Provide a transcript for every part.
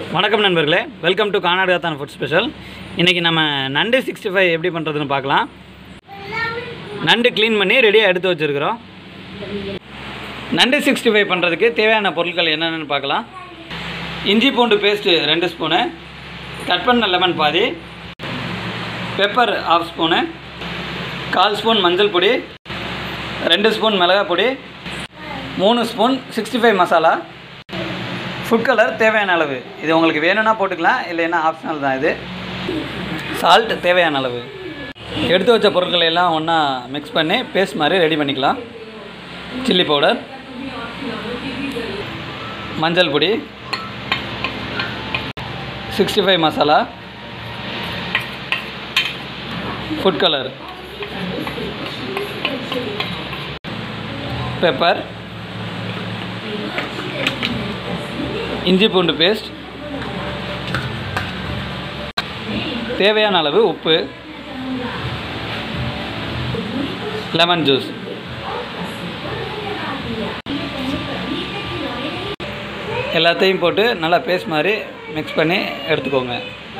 வணக்கம் நண்பர்களே welcome to Karnataka தான் ஃபுட் ஸ்பெஷல் இன்றைக்கி நம்ம நண்டு சிக்ஸ்டி ஃபைவ் எப்படி பண்ணுறதுன்னு பார்க்கலாம் நண்டு க்ளீன் பண்ணி ரெடியாக எடுத்து வச்சுருக்கிறோம் நண்டு சிக்ஸ்டி ஃபைவ் பண்ணுறதுக்கு தேவையான பொருட்கள் என்னென்னு பார்க்கலாம் இஞ்சி பூண்டு பேஸ்ட்டு ரெண்டு ஸ்பூனு கட் பண்ண லெமன் பாதி பெப்பர் ஆஃப் ஸ்பூனு கால் ஸ்பூன் மஞ்சள் பொடி ரெண்டு ஸ்பூன் மிளகாய் பொடி மூணு spoon sixty five masala food colour தேவையான அளவு இது உங்களுக்கு வேணும்னா போட்டுக்கலாம் இல்லைன்னா ஆப்ஷனல் தான் இது சால்ட் தேவையான அளவு எடுத்து வச்ச பொருட்களை எல்லாம் ஒன்றா மிக்ஸ் பண்ணி பேஸ்ட் மாதிரி ரெடி பண்ணிக்கலாம் சில்லி பவுடர் மஞ்சள் பொடி sixty five masala food colour pepper இஞ்சி பூண்டு பேஸ்ட் தேவையான அளவு உப்பு லெமன் ஜூஸ் எல்லாத்தையும் போட்டு நல்லா பேஸ்ட் மாதிரி மிக்ஸ் பண்ணி எடுத்துக்கோங்க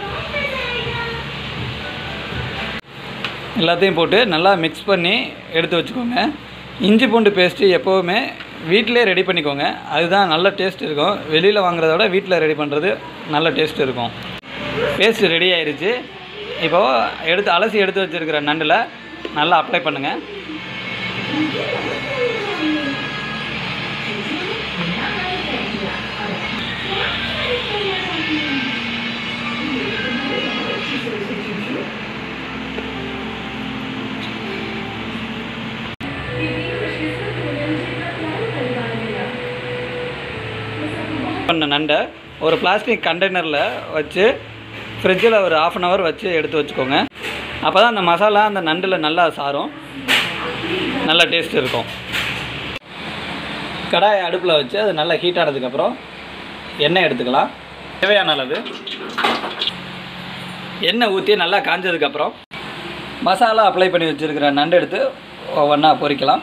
எல்லாத்தையும் போட்டு நல்லா மிக்ஸ் பண்ணி எடுத்து வச்சுக்கோங்க இஞ்சி பூண்டு பேஸ்ட்டு எப்போவுமே வீட்டிலே ரெடி பண்ணிக்கோங்க அதுதான் நல்ல டேஸ்ட் இருக்கும் வெளியில் வாங்குறத விட வீட்டில் ரெடி பண்ணுறது நல்ல டேஸ்ட் இருக்கும் பேஸ்ட் ரெடி ஆயிருச்சு இப்போது எடுத்து அலசி எடுத்து வச்சுருக்கிற நண்டில் நல்லா அப்ளை பண்ணுங்கள் பண்ண நண்டை ஒரு பிளாஸ்டிக் கண்டெய்னரில் வச்சு ஃப்ரிட்ஜில் ஒரு ஆஃப் அன் ஹவர் வச்சு எடுத்து வச்சுக்கோங்க அப்போ தான் அந்த மசாலா அந்த நண்டில் நல்லா சாரும் நல்ல டேஸ்ட் இருக்கும் கடாயை அடுப்பில் வச்சு அது நல்லா ஹீட் ஆனதுக்கப்புறம் எண்ணெய் எடுத்துக்கலாம் தேவையான அளவு எண்ணெய் ஊற்றி நல்லா காஞ்சதுக்கப்புறம் மசாலா அப்ளை பண்ணி வச்சுருக்கிற நண்டு எடுத்து ஒவ்வொன்றா பொரிக்கலாம்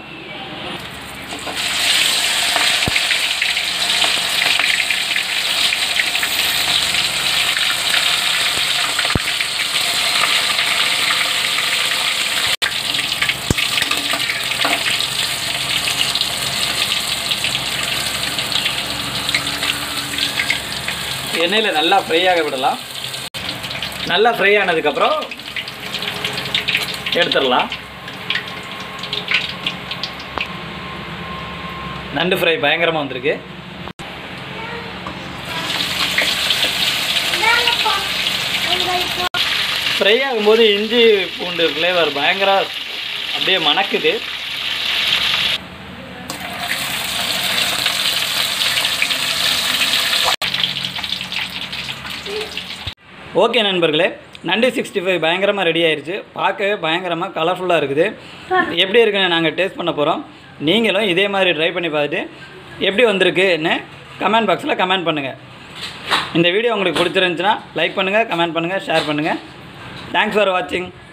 எண்ணெயில் நல்லா ஃப்ரை ஆக விடலாம் நல்லா ஃப்ரை ஆனதுக்கப்புறம் எடுத்துடலாம் நண்டு ஃப்ரை பயங்கரமாக வந்திருக்கு ஃப்ரை ஆகும்போது இஞ்சி பூண்டு ஃப்ளேவர் பயங்கர அப்படியே மணக்குது ஓகே நண்பர்களே நண்டு சிக்ஸ்டி ஃபைவ் பயங்கரமாக ரெடி ஆயிருச்சு பார்க்கவே பயங்கரமாக கலர்ஃபுல்லாக இருக்குது எப்படி இருக்குன்னு நாங்கள் டேஸ்ட் பண்ண போகிறோம் நீங்களும் இதே மாதிரி ட்ரை பண்ணி பார்த்துட்டு எப்படி வந்திருக்குன்னு கமெண்ட் பாக்ஸில் கமெண்ட் பண்ணுங்கள் இந்த வீடியோ உங்களுக்கு பிடிச்சிருந்துச்சுன்னா லைக் பண்ணுங்கள் கமெண்ட் பண்ணுங்கள் ஷேர் பண்ணுங்கள் தேங்க்ஸ் ஃபார் வாட்சிங்